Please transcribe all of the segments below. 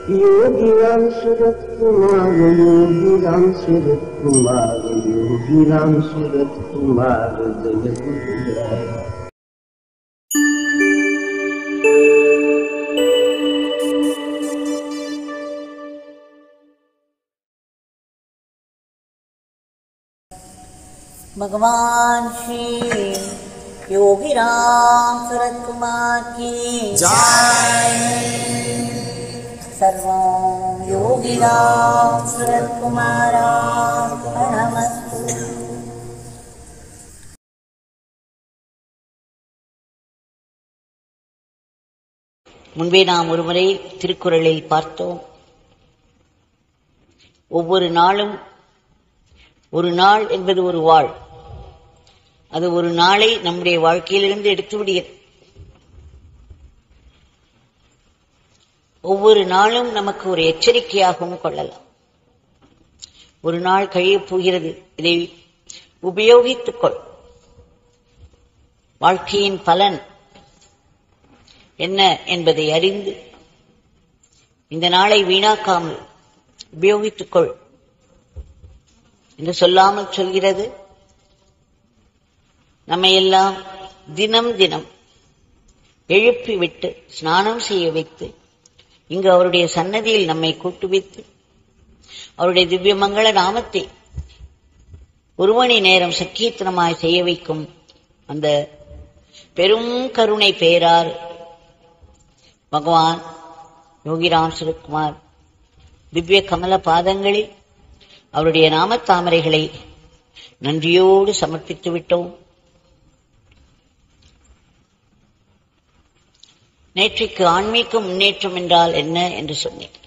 योगी राम सूरत कुमार योगी राम सूरत कुमार योगी राम सूरत कुमार जय गुरुदेव भगवान श्री योगी राम सूरत कुमार की सर्वं योगी राम सूरत कुमारार्पणमस्तु முன்பே நாம் ஒருமுறை திருக்குறளில் பார்த்தோம் ஒவ்வொரு நாளும் ஒரு நாள் என்பது ஒரு வாழ் அது ஒரு நாளை நம்முடைய வாழ்க்கையிலிருந்து எடுத்து விடுகிறது ஒவ்வொரு நாளும் நமக்கு ஒரு எச்சரிக்கையாகவும் கொள்ளலாம் ஒரு நாள் கழியப் போகிறது இதை உபயோகித்துக் கொள் வாழ்க்கையின் பலன் என்ன என்பதை அறிந்து இந்த நாளை வீணாக்காமல் உபயோகித்துக் கொள் என்று சொல்லாமல் சொல்கிறது நம்மை எல்லாம் தினம் தினம் எழுப்பி விட்டு ஸ்நானம் செய்ய வைத்து இங்கு அவருடைய சன்னதியில் நம்மை கூட்டுவித்து அவருடைய திவ்யமங்கள நாமத்தை ஒரு மணி நேரம் சக்கீர்த்தனமாய் செய்ய வைக்கும் அந்த பெரும் கருணை பேரார் பகவான் யோகிராம் சுரத்குமார் திவ்ய கமல பாதங்களில் அவருடைய நாமத்தாமரைகளை நன்றியோடு சமர்ப்பித்து விட்டோம் நேற்றைக்கு ஆன்மீக முன்னேற்றம் என்றால் என்ன என்று சொன்னேன்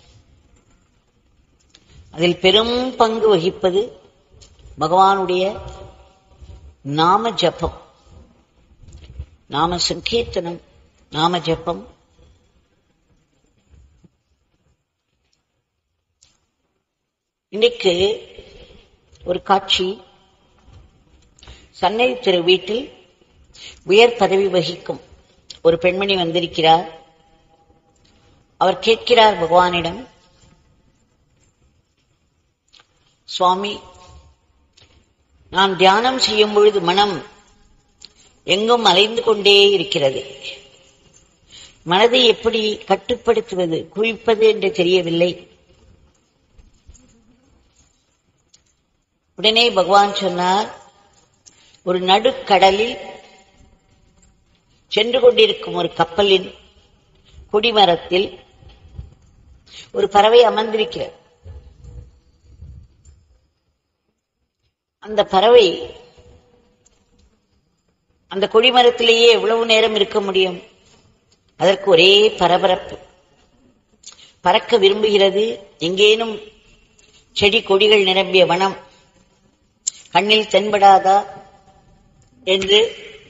அதில் பெரும் பங்கு வகிப்பது பகவானுடைய நாம ஜபம் நாம சங்கீர்த்தனம் நாம ஜபம் இன்றைக்கு ஒரு காட்சி சன்னதி திரு வீட்டில் உயர் பதவி வகிக்கும் ஒரு பெண்மணி வந்திருக்கிறார் அவர் கேட்கிறார் பகவானிடம் சுவாமி நான் தியானம் செய்யும் பொழுது மனம் எங்கும் அலைந்து கொண்டே இருக்கிறது மனதை எப்படி கட்டுப்படுத்துவது குவிப்பது என்று தெரியவில்லை உடனே பகவான் சொன்னார் ஒரு நடுக்கடலில் சென்று கொண்டிருக்கும் ஒரு கப்பலின் குடிமரத்தில் ஒரு பறவை அமர்ந்திருக்கிறது அந்த பறவை அந்த கொடிமரத்திலேயே எவ்வளவு நேரம் இருக்க முடியும் அதற்கு ஒரே பரபரப்பு பறக்க விரும்புகிறது எங்கேனும் செடி கொடிகள் நிரம்பிய வனம் கண்ணில் தென்படாதா என்று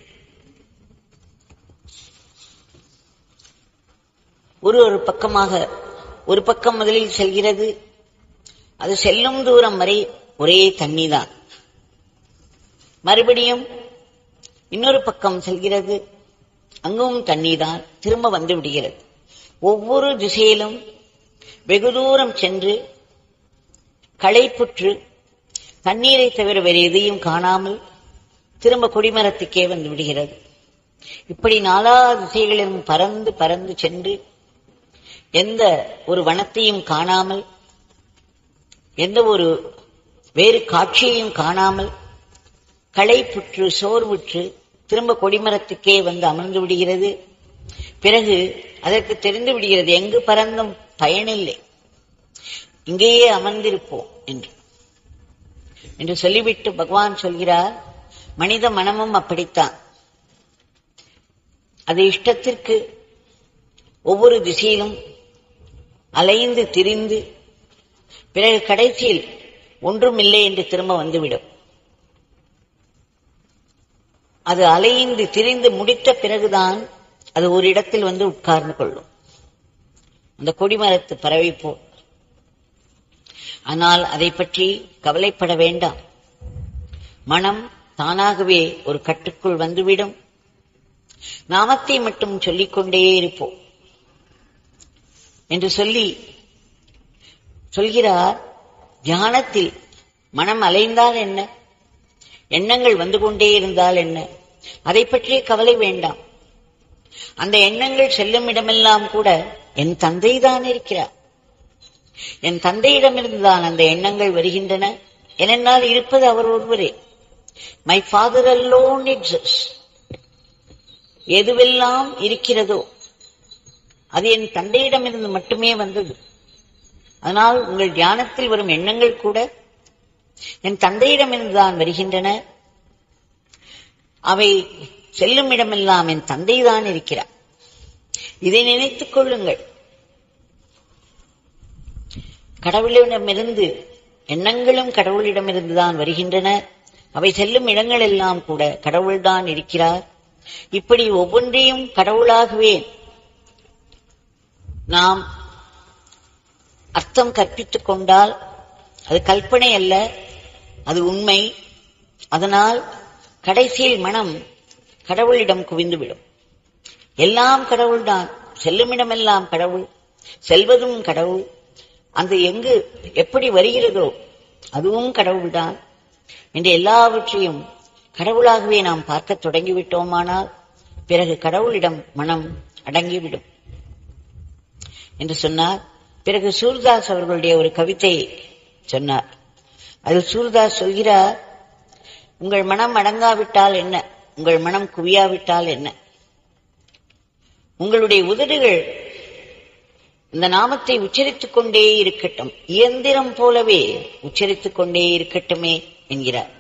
ஒரு ஒரு பக்கமாக ஒரு பக்கம் முதலில் செல்கிறது அது செல்லும் தூரம் வரை ஒரே தண்ணி தான் மறுபடியும் இன்னொரு பக்கம் செல்கிறது அங்கும் தண்ணி தான் திரும்ப வந்து விடுகிறது ஒவ்வொரு திசையிலும் வெகு தூரம் சென்று களைப்புற்று தண்ணீரை தவிர வேறு எதையும் காணாமல் திரும்ப கொடிமரத்துக்கே வந்து விடுகிறது இப்படி நாலா திசைகளிலும் பறந்து பறந்து சென்று எந்த ஒரு வனத்தையும் காணாமல் எந்த ஒரு வேறு காட்சியையும் காணாமல் களைப்புற்று சோர்வுற்று திரும்ப கொடிமரத்துக்கே வந்து அமர்ந்து விடுகிறது பிறகு அதற்கு தெரிந்து விடுகிறது எங்கு பறந்தும் பயனில்லை இங்கேயே அமர்ந்திருப்போம் என்று என்று சொல்லிவிட்டு பகவான் சொல்கிறார் மனித மனமும் அப்படித்தான் அது இஷ்டத்திற்கு ஒவ்வொரு திசையிலும் அலைந்து திரிந்து பிறகு கடைசியில் ஒன்றுமில்லை என்று திரும்ப வந்துவிடும் அது அலைந்து திரிந்து முடித்த பிறகுதான் அது ஒரு இடத்தில் வந்து உட்கார்ந்து கொள்ளும் அந்த கொடிமரத்து பறவை போல் ஆனால் அதை பற்றி கவலைப்பட வேண்டாம் மனம் தானாகவே ஒரு கட்டுக்குள் வந்துவிடும் நாமத்தை மட்டும் சொல்லிக்கொண்டே இருப்போம் என்று சொல்லி சொல்கிறார் தியானத்தில் மனம் அலைந்தால் என்ன எண்ணங்கள் வந்து கொண்டே இருந்தால் என்ன அதை பற்றிய கவலை வேண்டாம் அந்த எண்ணங்கள் செல்லும் இடமெல்லாம் கூட என் தந்தை தான் இருக்கிறார் என் தந்தையிடமிருந்துதான் அந்த எண்ணங்கள் வருகின்றன ஏனென்றால் இருப்பது அவர் ஒருவரே மை ஃபாதர் alone exists எதுவெல்லாம் இருக்கிறதோ அது என் தந்தையிடமிருந்து மட்டுமே வந்தது அதனால் உங்கள் தியானத்தில் வரும் எண்ணங்கள் கூட என் தந்தையிடமிருந்து தான் வருகின்றன அவை செல்லும் இடமெல்லாம் என் தந்தைதான் இருக்கிறார் இதை நினைத்துக் கொள்ளுங்கள் கடவுளிடமிருந்து எண்ணங்களும் கடவுளிடமிருந்து தான் வருகின்றன அவை செல்லும் இடங்கள் எல்லாம் கூட கடவுள்தான் இருக்கிறார் இப்படி ஒவ்வொன்றையும் கடவுளாகவே நாம் அர்த்தம் கற்பித்துக் கொண்டால் அது கற்பனை அல்ல அது உண்மை அதனால் கடைசியில் மனம் கடவுளிடம் குவிந்துவிடும் எல்லாம் கடவுள்தான் செல்லுமிடமெல்லாம் கடவுள் செல்வதும் கடவுள் அந்த எங்கு எப்படி வருகிறதோ அதுவும் கடவுள்தான் என்று எல்லாவற்றையும் கடவுளாகவே நாம் பார்க்க தொடங்கிவிட்டோமானால் பிறகு கடவுளிடம் மனம் அடங்கிவிடும் என்று சொன்னார் பிறகு சூர்தாஸ் அவர்களுடைய ஒரு கவிதை சொன்னார் அதில் சூர்தாஸ் சொல்கிறார் உங்கள் மனம் அடங்காவிட்டால் என்ன உங்கள் மனம் குவியாவிட்டால் என்ன உங்களுடைய உதடுகள் இந்த நாமத்தை உச்சரித்துக் கொண்டே இருக்கட்டும் இயந்திரம் போலவே உச்சரித்துக் கொண்டே இருக்கட்டுமே என்கிறார்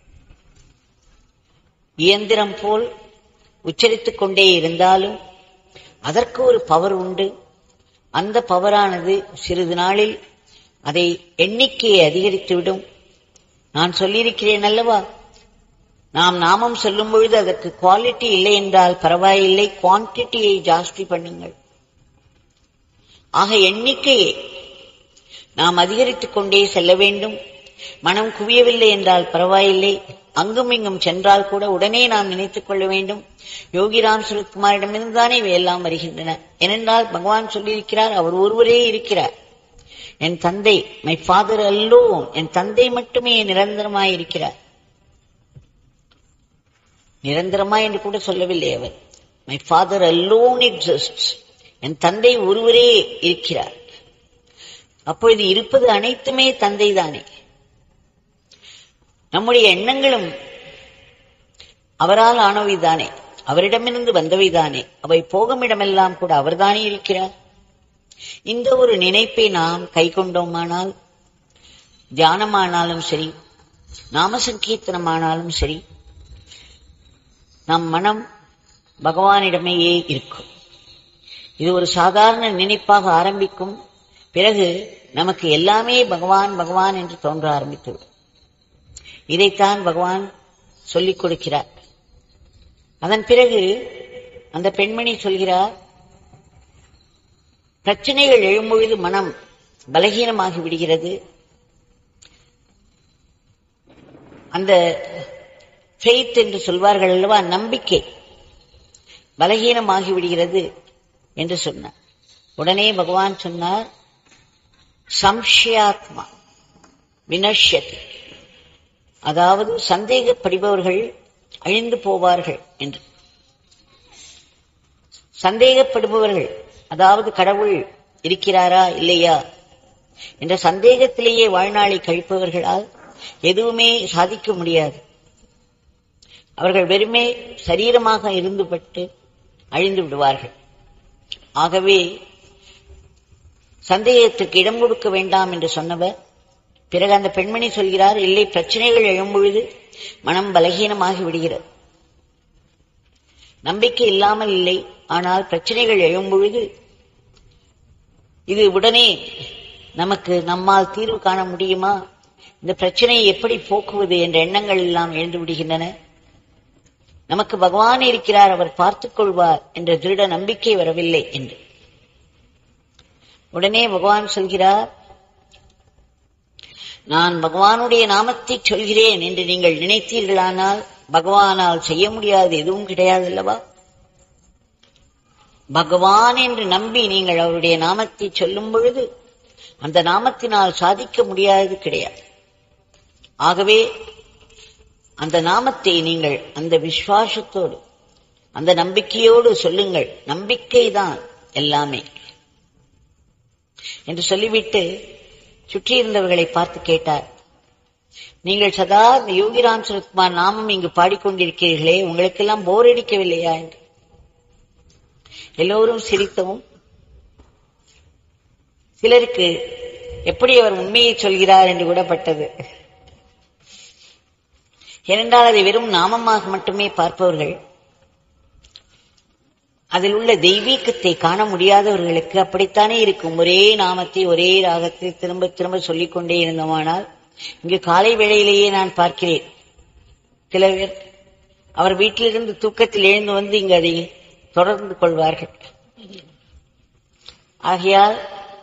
இயந்திரம் போல் உச்சரித்துக் கொண்டே இருந்தாலும் அதற்கு ஒரு பவர் உண்டு அந்த பவரானது சிறிது நாளில் அதை எண்ணிக்கையை அதிகரித்துவிடும் நான் சொல்லியிருக்கிறேன் அல்லவா நாம் நாமம் சொல்லும் பொழுது அதற்கு குவாலிட்டி இல்லை என்றால் பரவாயில்லை குவான்டிட்டியை ஜாஸ்தி பண்ணுங்கள் ஆக எண்ணிக்கையை நாம் அதிகரித்துக் கொண்டே செல்ல வேண்டும் மனம் குவியவில்லை என்றால் பரவாயில்லை அங்கும் இங்கும் சென்றால் கூட உடனே நாம் நினைத்துக் கொள்ள வேண்டும் யோகிராம் சுரத்குமாரிடமிருந்து தானே இவையெல்லாம் வருகின்றன ஏனென்றால் பகவான் சொல்லியிருக்கிறார் அவர் ஒருவரே இருக்கிறார் என் தந்தை மை ஃபாதர் அல்லோ என் தந்தை மட்டுமே நிரந்தரமாய் இருக்கிறார் நிரந்தரமா என்று கூட சொல்லவில்லை அவர் மை ஃபாதர் அல்லோன் எக்ஸிஸ்ட் என் தந்தை ஒருவரே இருக்கிறார் அப்பொழுது இருப்பது அனைத்துமே தந்தை தானே நம்முடைய எண்ணங்களும் அவரால் ஆனவைதானே அவரிடமிருந்து வந்தவைதானே அவை போகும் இடமெல்லாம் கூட அவர்தானே இருக்கிறார் இந்த ஒரு நினைப்பை நாம் கை கொண்டோமானால் தியானமானாலும் சரி நாம சங்கீர்த்தனமானாலும் சரி நம் மனம் பகவானிடமேயே இருக்கும் இது ஒரு சாதாரண நினைப்பாக ஆரம்பிக்கும் பிறகு நமக்கு எல்லாமே பகவான் பகவான் என்று தோன்ற ஆரம்பித்துவிடும் இதைத்தான் பகவான் சொல்லிக் கொடுக்கிறார் அதன் பிறகு அந்த பெண்மணி சொல்கிறார் பிரச்சனைகள் எழும்பொழுது மனம் பலகீனமாகி விடுகிறது அந்த ஃபெய்த் என்று சொல்வார்கள் அல்லவா நம்பிக்கை பலகீனமாகி விடுகிறது என்று சொன்னார் உடனே பகவான் சொன்னார் சம்ஷயாத்மா வினஷ்யதி அதாவது சந்தேகப்படுபவர்கள் அழிந்து போவார்கள் என்று சந்தேகப்படுபவர்கள் அதாவது கடவுள் இருக்கிறாரா இல்லையா என்ற சந்தேகத்திலேயே வாழ்நாளை கழிப்பவர்களால் எதுவுமே சாதிக்க முடியாது அவர்கள் வெறுமே சரீரமாக இருந்துபட்டு அழிந்து விடுவார்கள் ஆகவே சந்தேகத்திற்கு இடம் கொடுக்க வேண்டாம் என்று சொன்னவர் பிறகு அந்த பெண்மணி சொல்கிறார் இல்லை பிரச்சனைகள் எழும்பொழுது மனம் பலகீனமாகி விடுகிறது நம்பிக்கை இல்லாமல் இல்லை ஆனால் பிரச்சனைகள் எழும்பொழுது இது உடனே நமக்கு நம்மால் தீர்வு காண முடியுமா இந்த பிரச்சனையை எப்படி போக்குவது என்ற எண்ணங்கள் எல்லாம் எழுந்து விடுகின்றன நமக்கு பகவான் இருக்கிறார் அவர் பார்த்துக் கொள்வார் என்ற திருட நம்பிக்கை வரவில்லை என்று உடனே பகவான் சொல்கிறார் நான் பகவானுடைய நாமத்தை சொல்கிறேன் என்று நீங்கள் நினைத்தீர்களானால் பகவானால் செய்ய முடியாது எதுவும் கிடையாது அல்லவா பகவான் என்று நம்பி நீங்கள் அவருடைய நாமத்தை சொல்லும் பொழுது அந்த நாமத்தினால் சாதிக்க முடியாதது கிடையாது ஆகவே அந்த நாமத்தை நீங்கள் அந்த விசுவாசத்தோடு அந்த நம்பிக்கையோடு சொல்லுங்கள் நம்பிக்கைதான் எல்லாமே என்று சொல்லிவிட்டு சுற்றியிருந்தவர்களை பார்த்து கேட்டார் நீங்கள் சதா இந்த யோகிராம் சுரத்குமார் நாமம் இங்கு பாடிக்கொண்டிருக்கிறீர்களே உங்களுக்கெல்லாம் போர் அடிக்கவில்லையா என்று எல்லோரும் சிரித்தவும் சிலருக்கு எப்படி அவர் உண்மையை சொல்கிறார் என்று கூட பட்டது ஏனென்றால் அதை வெறும் நாமமாக மட்டுமே பார்ப்பவர்கள் அதில் உள்ள தெய்வீகத்தை காண முடியாதவர்களுக்கு அப்படித்தானே இருக்கும் ஒரே நாமத்தை ஒரே ராகத்தில் திரும்ப திரும்ப சொல்லிக் கொண்டே இருந்தோமானால் இங்கு காலை வேளையிலேயே நான் பார்க்கிறேன் சில பேர் அவர் வீட்டிலிருந்து தூக்கத்தில் எழுந்து வந்து இங்கு அதை தொடர்ந்து கொள்வார்கள் ஆகையால்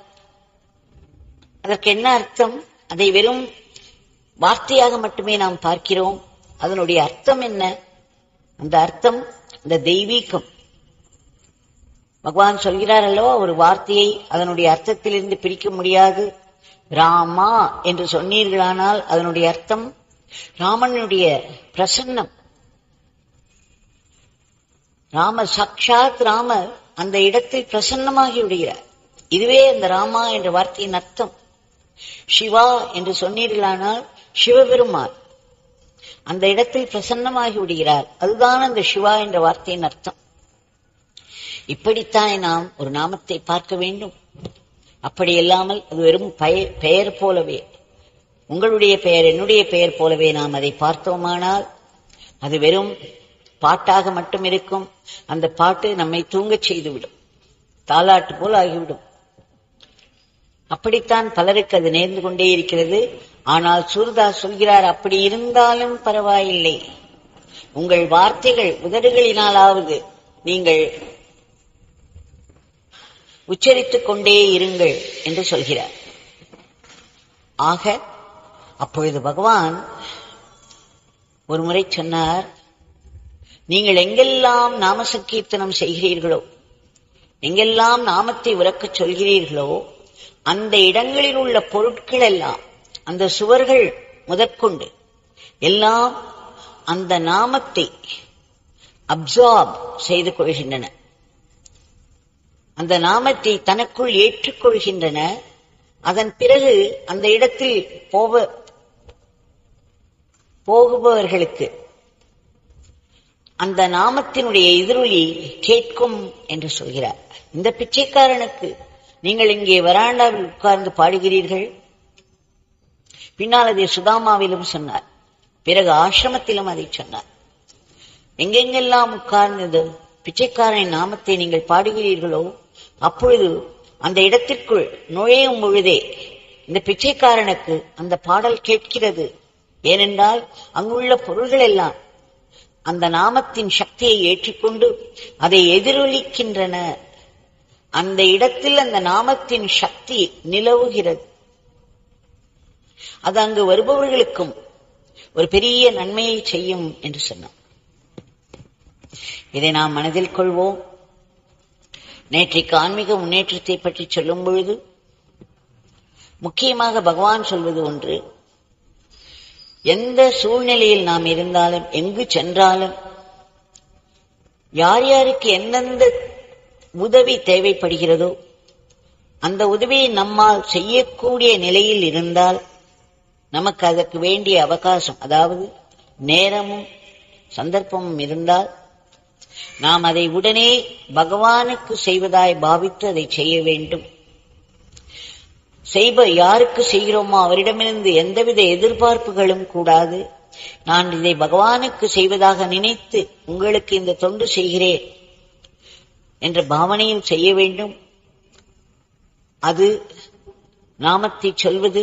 அதற்கு என்ன அர்த்தம் அதை வெறும் வார்த்தையாக மட்டுமே நாம் பார்க்கிறோம் அதனுடைய அர்த்தம் என்ன அந்த அர்த்தம் அந்த தெய்வீகம் பகவான் சொல்கிறார் அல்லவா ஒரு வார்த்தையை அதனுடைய அர்த்தத்திலிருந்து பிரிக்க முடியாது ராமா என்று சொன்னீர்களானால் அதனுடைய அர்த்தம் ராமனுடைய பிரசன்னம் ராம சாட்சாத் ராமர் அந்த இடத்தில் பிரசன்னமாகி விடுகிறார் இதுவே அந்த ராமா என்ற வார்த்தையின் அர்த்தம் சிவா என்று சொன்னீர்களானால் சிவபெருமான் அந்த இடத்தில் பிரசன்னமாகி விடுகிறார் அதுதான் அந்த சிவா என்ற வார்த்தையின் அர்த்தம் இப்படித்தானே நாம் ஒரு நாமத்தை பார்க்க வேண்டும் அப்படி இல்லாமல் அது வெறும் பெயர் பெயர் போலவே உங்களுடைய பெயர் என்னுடைய பெயர் போலவே நாம் அதை பார்த்தோமானால் அது வெறும் பாட்டாக மட்டும் இருக்கும் அந்த பாட்டு நம்மை தூங்கச் செய்துவிடும் தாலாட்டு போல் ஆகிவிடும் அப்படித்தான் பலருக்கு அது நேர்ந்து கொண்டே இருக்கிறது ஆனால் சூர்தாஸ் சொல்கிறார் அப்படி இருந்தாலும் பரவாயில்லை உங்கள் வார்த்தைகள் உதடுகளினாலாவது நீங்கள் உச்சரித்துக் கொண்டே இருங்கள் என்று சொல்கிறார் ஆக அப்பொழுது பகவான் ஒரு முறை சொன்னார் நீங்கள் எங்கெல்லாம் நாம சங்கீர்த்தனம் செய்கிறீர்களோ எங்கெல்லாம் நாமத்தை உறக்கச் சொல்கிறீர்களோ அந்த இடங்களில் உள்ள பொருட்கள் எல்லாம் அந்த சுவர்கள் முதற்கொண்டு எல்லாம் அந்த நாமத்தை அப்சார்ப் செய்து கொள்கின்றன அந்த நாமத்தை தனக்குள் ஏற்றுக்கொள்கின்றன அதன் பிறகு அந்த இடத்தில் போவ போகுபவர்களுக்கு அந்த நாமத்தினுடைய எதிரொலி கேட்கும் என்று சொல்கிறார் இந்த பிச்சைக்காரனுக்கு நீங்கள் இங்கே வராண்டாவில் உட்கார்ந்து பாடுகிறீர்கள் பின்னால் அதை சுதாமாவிலும் சொன்னார் பிறகு ஆசிரமத்திலும் அதை சொன்னார் எங்கெங்கெல்லாம் உட்கார்ந்தது பிச்சைக்காரனின் நாமத்தை நீங்கள் பாடுகிறீர்களோ அப்பொழுது அந்த இடத்திற்குள் நுழையும் பொழுதே இந்த பிச்சைக்காரனுக்கு அந்த பாடல் கேட்கிறது ஏனென்றால் அங்குள்ள பொருள்கள் எல்லாம் அந்த நாமத்தின் சக்தியை ஏற்றுக்கொண்டு அதை எதிரொலிக்கின்றன அந்த இடத்தில் அந்த நாமத்தின் சக்தி நிலவுகிறது அது அங்கு வருபவர்களுக்கும் ஒரு பெரிய நன்மையை செய்யும் என்று சொன்னார் இதை நாம் மனதில் கொள்வோம் நேற்றைக்கு ஆன்மீக முன்னேற்றத்தை பற்றி சொல்லும் பொழுது முக்கியமாக பகவான் சொல்வது ஒன்று எந்த சூழ்நிலையில் நாம் இருந்தாலும் எங்கு சென்றாலும் யார் யாருக்கு எந்தெந்த உதவி தேவைப்படுகிறதோ அந்த உதவியை நம்மால் செய்யக்கூடிய நிலையில் இருந்தால் நமக்கு அதற்கு வேண்டிய அவகாசம் அதாவது நேரமும் சந்தர்ப்பமும் இருந்தால் நாம் அதை உடனே பகவானுக்கு செய்வதாய் பாவித்து அதை செய்ய வேண்டும் செய்ப யாருக்கு செய்கிறோமோ அவரிடமிருந்து எந்தவித எதிர்பார்ப்புகளும் கூடாது நான் இதை பகவானுக்கு செய்வதாக நினைத்து உங்களுக்கு இந்த தொண்டு செய்கிறேன் என்ற பாவனையில் செய்ய வேண்டும் அது நாமத்தை சொல்வது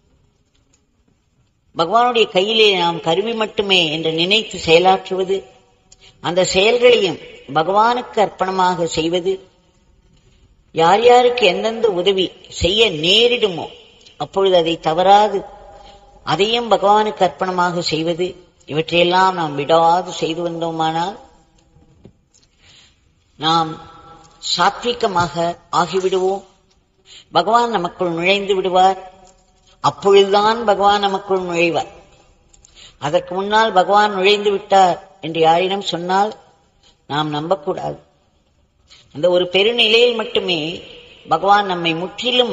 பகவானுடைய கையிலே நாம் கருவி மட்டுமே என்று நினைத்து செயலாற்றுவது அந்த செயல்களையும் பகவானுக்கு அர்ப்பணமாக செய்வது யார் யாருக்கு எந்தெந்த உதவி செய்ய நேரிடுமோ அப்பொழுது அதை தவறாது அதையும் பகவானுக்கு அர்ப்பணமாக செய்வது இவற்றையெல்லாம் நாம் விடாது செய்து வந்தோமானால் நாம் சாத்விகமாக ஆகிவிடுவோம் பகவான் நமக்குள் நுழைந்து விடுவார் அப்பொழுதுதான் பகவான் நமக்குள் நுழைவார் அதற்கு முன்னால் பகவான் நுழைந்து விட்டார் என்று யாரிடம் சொன்னால் நாம் நம்பக்கூடாது அந்த ஒரு பெருநிலையில் மட்டுமே பகவான் நம்மை முற்றிலும்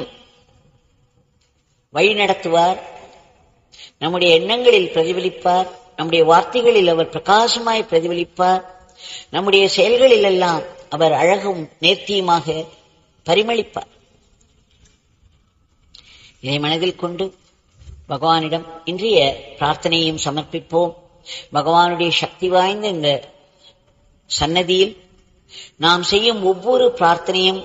வழி நடத்துவார் நம்முடைய எண்ணங்களில் பிரதிபலிப்பார் நம்முடைய வார்த்தைகளில் அவர் பிரகாசமாய் பிரதிபலிப்பார் நம்முடைய செயல்களில் எல்லாம் அவர் அழகும் நேர்த்தியுமாக பரிமளிப்பார் இதை மனதில் கொண்டு பகவானிடம் இன்றைய பிரார்த்தனையும் சமர்ப்பிப்போம் பகவானுடைய சக்தி வாய்ந்த இந்த சன்னதியில் நாம் செய்யும் ஒவ்வொரு பிரார்த்தனையும்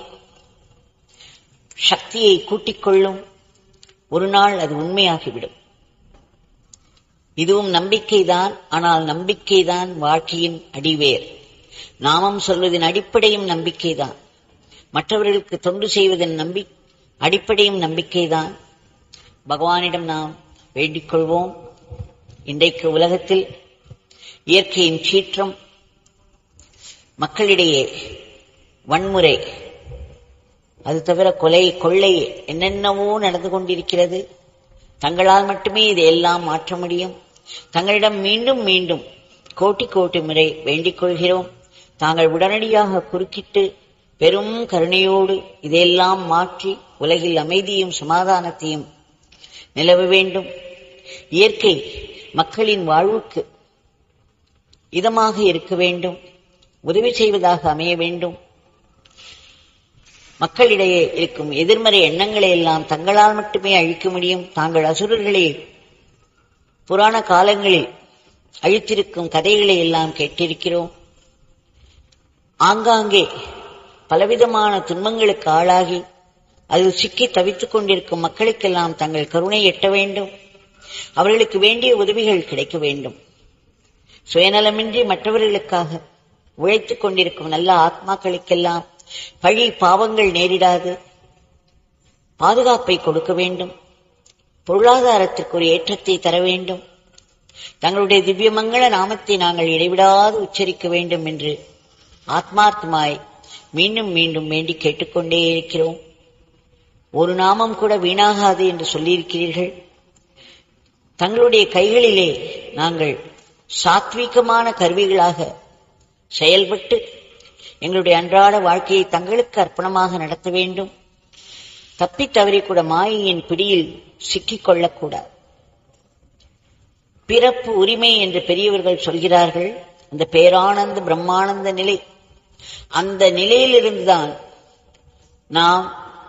சக்தியை கூட்டிக் கொள்ளும் ஒரு நாள் அது உண்மையாகிவிடும் இதுவும் நம்பிக்கைதான் ஆனால் நம்பிக்கைதான் வாழ்க்கையின் அடிவேர் நாமம் சொல்வதன் அடிப்படையும் நம்பிக்கைதான் மற்றவர்களுக்கு தொண்டு செய்வதன் நம்பி அடிப்படையும் நம்பிக்கைதான் பகவானிடம் நாம் வேண்டிக் கொள்வோம் இன்றைக்கு உலகத்தில் இயற்கையின் சீற்றம் மக்களிடையே வன்முறை அது தவிர கொலை கொள்ளை என்னென்னவோ நடந்து கொண்டிருக்கிறது தங்களால் மட்டுமே இதையெல்லாம் மாற்ற முடியும் தங்களிடம் மீண்டும் மீண்டும் கோட்டி கோட்டி முறை வேண்டிக் கொள்கிறோம் தாங்கள் உடனடியாக குறுக்கிட்டு பெரும் கருணையோடு இதையெல்லாம் மாற்றி உலகில் அமைதியும் சமாதானத்தையும் நிலவ வேண்டும் இயற்கை மக்களின் வாழ்வுக்கு இதமாக இருக்க வேண்டும் உதவி செய்வதாக அமைய வேண்டும் மக்களிடையே இருக்கும் எதிர்மறை எண்ணங்களை எல்லாம் தங்களால் மட்டுமே அழிக்க முடியும் தாங்கள் அசுரர்களை புராண காலங்களில் அழித்திருக்கும் கதைகளை எல்லாம் கேட்டிருக்கிறோம் ஆங்காங்கே பலவிதமான துன்பங்களுக்கு ஆளாகி அதில் சிக்கி தவித்துக் கொண்டிருக்கும் மக்களுக்கெல்லாம் தங்கள் கருணை எட்ட வேண்டும் அவர்களுக்கு வேண்டிய உதவிகள் கிடைக்க வேண்டும் சுயநலமின்றி மற்றவர்களுக்காக உழைத்துக் கொண்டிருக்கும் நல்ல ஆத்மாக்களுக்கெல்லாம் பழி பாவங்கள் நேரிடாது பாதுகாப்பை கொடுக்க வேண்டும் பொருளாதாரத்திற்கு ஒரு ஏற்றத்தை தர வேண்டும் தங்களுடைய திவ்யமங்கள நாமத்தை நாங்கள் இடைவிடாது உச்சரிக்க வேண்டும் என்று ஆத்மார்த்தமாய் மீண்டும் மீண்டும் வேண்டி கேட்டுக்கொண்டே இருக்கிறோம் ஒரு நாமம் கூட வீணாகாது என்று சொல்லியிருக்கிறீர்கள் தங்களுடைய கைகளிலே நாங்கள் சாத்வீகமான கருவிகளாக செயல்பட்டு எங்களுடைய அன்றாட வாழ்க்கையை தங்களுக்கு அர்ப்பணமாக நடத்த வேண்டும் தப்பித் தவறி கூட மாயையின் பிடியில் சிக்கிக் கொள்ளக்கூடாது பிறப்பு உரிமை என்று பெரியவர்கள் சொல்கிறார்கள் அந்த பேரானந்த பிரம்மானந்த நிலை அந்த நிலையிலிருந்துதான் நாம்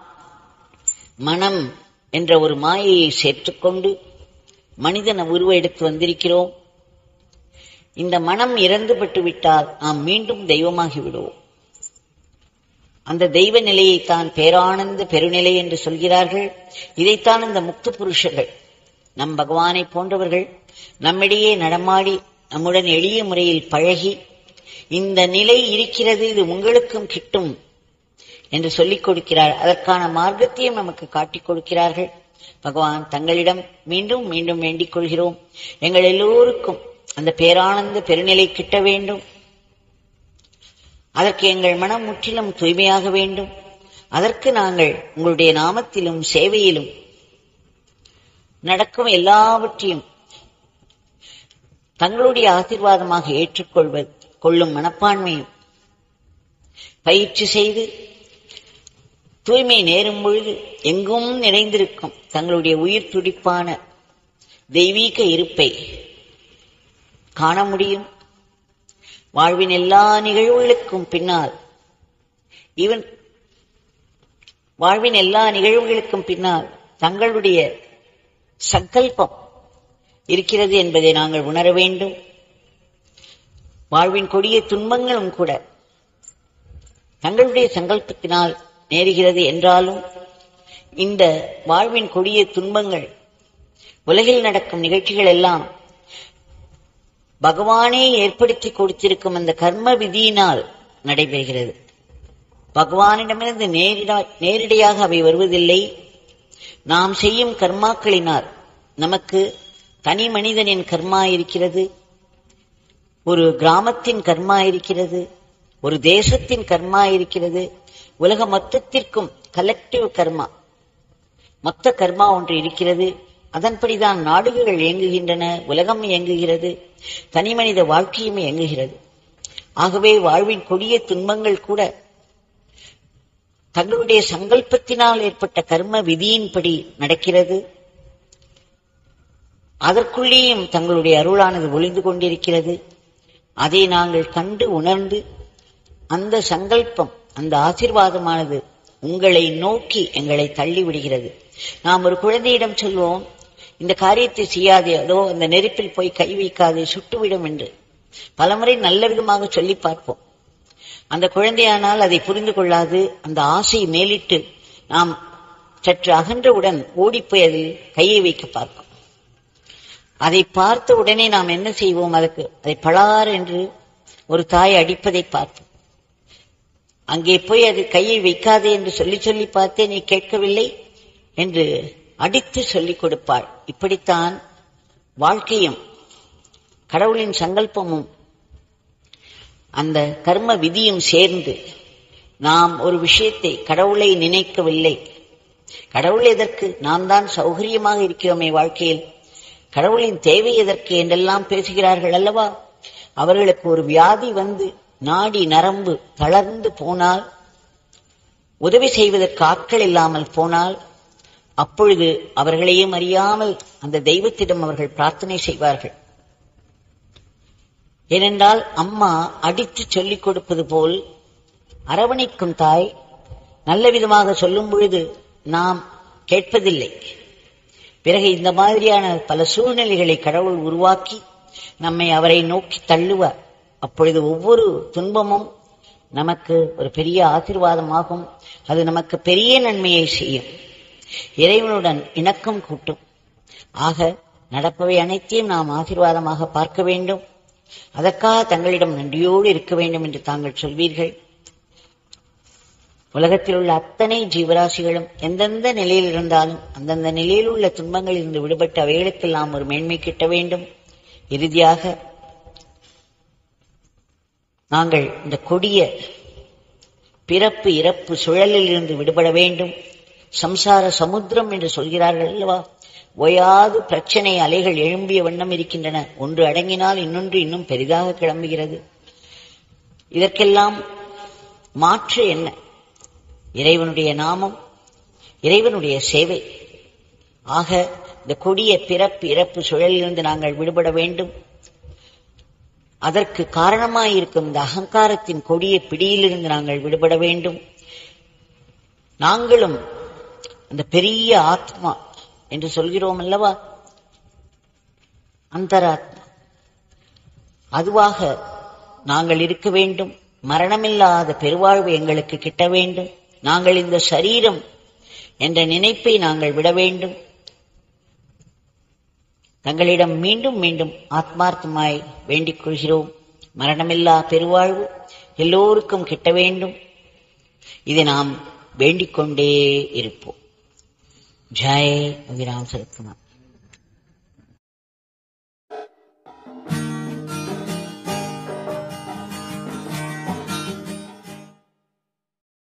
மனம் என்ற ஒரு மாயையை சேர்த்துக்கொண்டு மனிதன உருவ எடுத்து வந்திருக்கிறோம் இந்த மனம் இறந்துபட்டு விட்டால் நாம் மீண்டும் தெய்வமாகி விடுவோம் அந்த தெய்வ நிலையைத்தான் பேரானந்த பெருநிலை என்று சொல்கிறார்கள் இதைத்தான் இந்த முக்த புருஷர்கள் நம் பகவானை போன்றவர்கள் நம்மிடையே நடமாடி நம்முடன் எளிய முறையில் பழகி இந்த நிலை இருக்கிறது இது உங்களுக்கும் கிட்டும் என்று சொல்லிக் கொடுக்கிறார் அதற்கான மார்க்கத்தையும் நமக்கு காட்டிக் கொடுக்கிறார்கள் பகவான் தங்களிடம் மீண்டும் மீண்டும் வேண்டிக் கொள்கிறோம் எங்கள் எல்லோருக்கும் அந்த பேரானந்த பெருநிலை கிட்ட வேண்டும் அதற்கு எங்கள் மனம் முற்றிலும் தூய்மையாக வேண்டும் அதற்கு நாங்கள் உங்களுடைய நாமத்திலும் சேவையிலும் நடக்கும் எல்லாவற்றையும் தங்களுடைய ஆசீர்வாதமாக ஏற்றுக்கொள்வது கொள்ளும் மனப்பான்மையும் பயிற்சி செய்து தூய்மை நேரும் பொழுது எங்கும் நிறைந்திருக்கும் தங்களுடைய உயிர் துடிப்பான தெய்வீக இருப்பை காண முடியும் வாழ்வின் எல்லா நிகழ்வுகளுக்கும் பின்னால் ஈவன் வாழ்வின் எல்லா நிகழ்வுகளுக்கும் பின்னால் தங்களுடைய சங்கல்பம் இருக்கிறது என்பதை நாங்கள் உணர வேண்டும் வாழ்வின் கொடிய துன்பங்களும் கூட தங்களுடைய சங்கல்பத்தினால் நேருகிறது என்றாலும் இந்த வாழ்வின் கொடிய துன்பங்கள் உலகில் நடக்கும் நிகழ்ச்சிகள் எல்லாம் பகவானே ஏற்படுத்தி கொடுத்திருக்கும் அந்த கர்ம விதியினால் நடைபெறுகிறது பகவானிடமிருந்து நேரிடா நேரடியாக அவை வருவதில்லை நாம் செய்யும் கர்மாக்களினால் நமக்கு தனி மனிதனின் கர்மா இருக்கிறது ஒரு கிராமத்தின் கர்மா இருக்கிறது ஒரு தேசத்தின் கர்மா இருக்கிறது உலக மொத்தத்திற்கும் கலெக்டிவ் கர்மா மொத்த கர்மா ஒன்று இருக்கிறது அதன்படிதான் நாடுகள் இயங்குகின்றன உலகம் இயங்குகிறது தனி மனித வாழ்க்கையும் இயங்குகிறது ஆகவே வாழ்வின் கொடிய துன்பங்கள் கூட தங்களுடைய சங்கல்பத்தினால் ஏற்பட்ட கர்ம விதியின்படி நடக்கிறது அதற்குள்ளேயும் தங்களுடைய அருளானது ஒளிந்து கொண்டிருக்கிறது அதை நாங்கள் கண்டு உணர்ந்து அந்த சங்கல்பம் அந்த ஆசிர்வாதமானது உங்களை நோக்கி எங்களை தள்ளி விடுகிறது நாம் ஒரு குழந்தையிடம் சொல்வோம் இந்த காரியத்தை செய்யாதே அதோ அந்த நெருப்பில் போய் கை வைக்காதே சுட்டுவிடும் என்று பலமுறை நல்ல விதமாக சொல்லி பார்ப்போம் அந்த குழந்தையானால் அதை புரிந்து கொள்ளாது அந்த ஆசை மேலிட்டு நாம் சற்று அகன்றவுடன் ஓடிப்போய் அதில் கையை வைக்க பார்க்கும் அதை பார்த்த உடனே நாம் என்ன செய்வோம் அதற்கு அதை பலார் என்று ஒரு தாய் அடிப்பதை பார்ப்போம் அங்கே போய் அது கையை வைக்காதே என்று சொல்லி சொல்லி பார்த்தே நீ கேட்கவில்லை என்று அடித்து சொல்லிக் கொடுப்பாள் இப்படித்தான் வாழ்க்கையும் கடவுளின் சங்கல்பமும் அந்த கர்ம விதியும் சேர்ந்து நாம் ஒரு விஷயத்தை கடவுளை நினைக்கவில்லை கடவுள் எதற்கு நாம் தான் சௌகரியமாக இருக்கிறோமே வாழ்க்கையில் கடவுளின் தேவை எதற்கு என்றெல்லாம் பேசுகிறார்கள் அல்லவா அவர்களுக்கு ஒரு வியாதி வந்து நாடி நரம்பு தளர்ந்து போனால் உதவி செய்வதற்கு ஆட்கள் இல்லாமல் போனால் அப்பொழுது அவர்களையும் அறியாமல் அந்த தெய்வத்திடம் அவர்கள் பிரார்த்தனை செய்வார்கள் ஏனென்றால் அம்மா அடித்து சொல்லிக் கொடுப்பது போல் அரவணைக்கும் தாய் நல்ல விதமாக சொல்லும் பொழுது நாம் கேட்பதில்லை பிறகு இந்த மாதிரியான பல சூழ்நிலைகளை கடவுள் உருவாக்கி நம்மை அவரை நோக்கி தள்ளுவார் அப்பொழுது ஒவ்வொரு துன்பமும் நமக்கு ஒரு பெரிய ஆசீர்வாதமாகும் அது நமக்கு பெரிய நன்மையை செய்யும் இறைவனுடன் இணக்கம் கூட்டும் ஆக நடப்பவை அனைத்தையும் நாம் ஆசீர்வாதமாக பார்க்க வேண்டும் அதற்காக தங்களிடம் நன்றியோடு இருக்க வேண்டும் என்று தாங்கள் சொல்வீர்கள் உலகத்தில் உள்ள அத்தனை ஜீவராசிகளும் எந்தெந்த நிலையில் இருந்தாலும் அந்தந்த நிலையில் உள்ள துன்பங்களில் இருந்து விடுபட்டு அவைகளுக்கெல்லாம் ஒரு மேன்மை கிட்ட வேண்டும் இறுதியாக நாங்கள் இந்த கொடிய பிறப்பு இறப்பு சுழலில் இருந்து விடுபட வேண்டும் சம்சார சமுத்திரம் என்று சொல்கிறார்கள் அல்லவா ஓயாது பிரச்சனை அலைகள் எழும்பிய வண்ணம் இருக்கின்றன ஒன்று அடங்கினால் இன்னொன்று இன்னும் பெரிதாக கிளம்புகிறது இதற்கெல்லாம் மாற்று என்ன இறைவனுடைய நாமம் இறைவனுடைய சேவை ஆக இந்த கொடிய பிறப்பு இறப்பு சுழலிலிருந்து நாங்கள் விடுபட வேண்டும் அதற்கு காரணமாயிருக்கும் இந்த அகங்காரத்தின் கொடிய பிடியிலிருந்து நாங்கள் விடுபட வேண்டும் நாங்களும் அந்த பெரிய ஆத்மா என்று சொல்கிறோம் அல்லவா அந்தராத்மா அதுவாக நாங்கள் இருக்க வேண்டும் மரணமில்லாத பெருவாழ்வு எங்களுக்கு கிட்ட வேண்டும் நாங்கள் இந்த சரீரம் என்ற நினைப்பை நாங்கள் விட வேண்டும் தங்களிடம் மீண்டும் மீண்டும் ஆத்மார்த்தமாய் வேண்டிக் கொள்கிறோம் மரணமில்லா பெருவாழ்வு எல்லோருக்கும் கிட்ட வேண்டும் இதை நாம் வேண்டிக் கொண்டே இருப்போம் ஜெய் அபிராம் சரத்குமார்